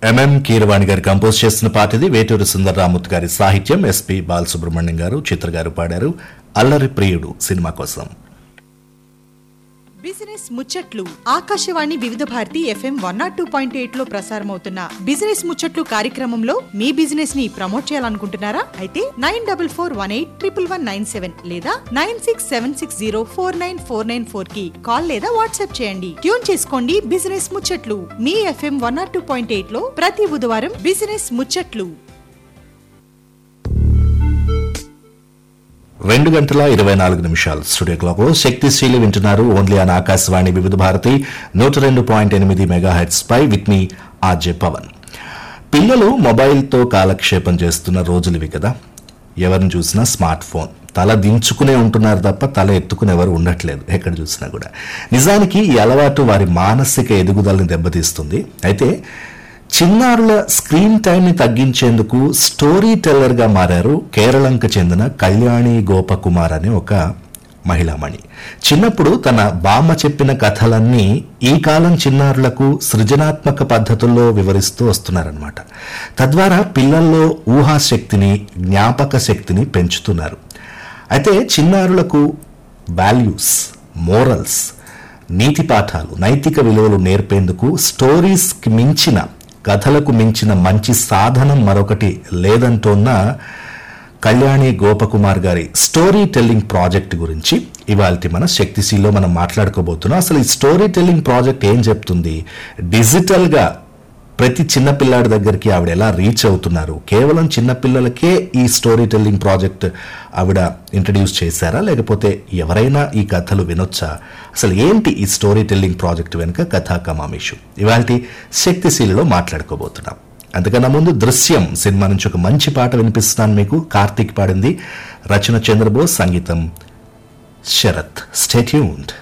MM Keeravani గారు compose చేసిన పాట ఇది వేటూరు సుందరరామూర్తి గారి సాహిత్యం ఎస్పి బాలసుబ్రహ్మణ్యం గారు చిత్ర గారు పాడారు అల్లరి ప్రియుడు సినిమా కోసం బిజినెస్ ముచ్చట్లు Akashvani Vividh Bharati FM one nought two point eight లో ప్రసారమవుతున్న బిజినెస్ ముచ్చట్లు కార్యక్రమంలో మీ బిజినెస్ ని ప్రమోట్ చేయాలనుకుంటున్నారా అయితే nine double four one eight triple one nine seven లేదా nine six seven six zero four nine four nine four కి కాల్ లేదా వాట్సాప్ చేయండి ట్యూన్ చేసుకోండి బిజినెస్ ముచ్చట్లు మీ FM one nought two point eight లో ప్రతి బుధవారం బిజినెస్ ముచ్చట్లు రెండు గంటల ఇరవై నాలుగు నిమిషాలు స్టూడియో క్లాక్ శక్తిశీలి వింటున్నారు ఓన్లీ ఆన్ ఆకాశవాణి వివిధ భారతి నూట రెండు పాయింట్ ఎనిమిది మెగా హెడ్స్ పై విత్ మీ ఆర్జే పవన్ పిల్లలు మొబైల్తో కాలక్షేపం చేస్తున్న రోజులు ఇవి కదా ఎవరిని చూసినా స్మార్ట్ ఫోన్ తల దించుకునే ఉంటున్నారు తప్ప తల ఎత్తుకునే ఎవరు ఉండట్లేదు ఎక్కడ చూసినా కూడా నిజానికి ఈ అలవాటు వారి మానసిక ఎదుగుదలని దెబ్బతీస్తుంది అయితే చిన్నారుల స్క్రీన్ టైంని తగ్గించేందుకు స్టోరీ టెల్లర్గా మారారు కేరళంకు చెందిన కళ్యాణి గోపకుమార్ అనే ఒక మహిళామణి చిన్నప్పుడు తన బామ్మ చెప్పిన కథలన్నీ ఈ కాలం చిన్నారులకు సృజనాత్మక పద్ధతుల్లో వివరిస్తూ వస్తున్నారనమాట తద్వారా పిల్లల్లో ఊహాశక్తిని జ్ఞాపక శక్తిని పెంచుతున్నారు అయితే చిన్నారులకు వాల్యూస్ మోరల్స్ నీతి పాఠాలు నైతిక విలువలు నేర్పేందుకు స్టోరీస్కి మించిన కథలకు మించిన మంచి సాధనం మరొకటి లేదంటోన్న కళ్యాణి గోపకుమార్ గారి స్టోరీ టెల్లింగ్ ప్రాజెక్ట్ గురించి ఇవాళ మన శక్తిశీల్లో మనం మాట్లాడుకోబోతున్నాం అసలు ఈ స్టోరీ టెల్లింగ్ ప్రాజెక్ట్ ఏం చెప్తుంది డిజిటల్గా ప్రతి చిన్నపిల్లాడి దగ్గరికి ఆవిడ ఎలా రీచ్ అవుతున్నారు కేవలం చిన్నపిల్లలకే ఈ స్టోరీ టెల్లింగ్ ప్రాజెక్ట్ ఆవిడ ఇంట్రడ్యూస్ చేశారా లేకపోతే ఎవరైనా ఈ కథలు వినొచ్చా అసలు ఏంటి ఈ స్టోరీ టెల్లింగ్ ప్రాజెక్ట్ వెనుక కథా కమామేషు ఇవాళ శక్తిశీలలో మాట్లాడుకోబోతున్నాం అంతకన్నా ముందు దృశ్యం సినిమా నుంచి ఒక మంచి పాట వినిపిస్తున్నాను మీకు కార్తీక్ పాడింది రచన చంద్రబోస్ సంగీతం శరత్ స్టేట్యూన్డ్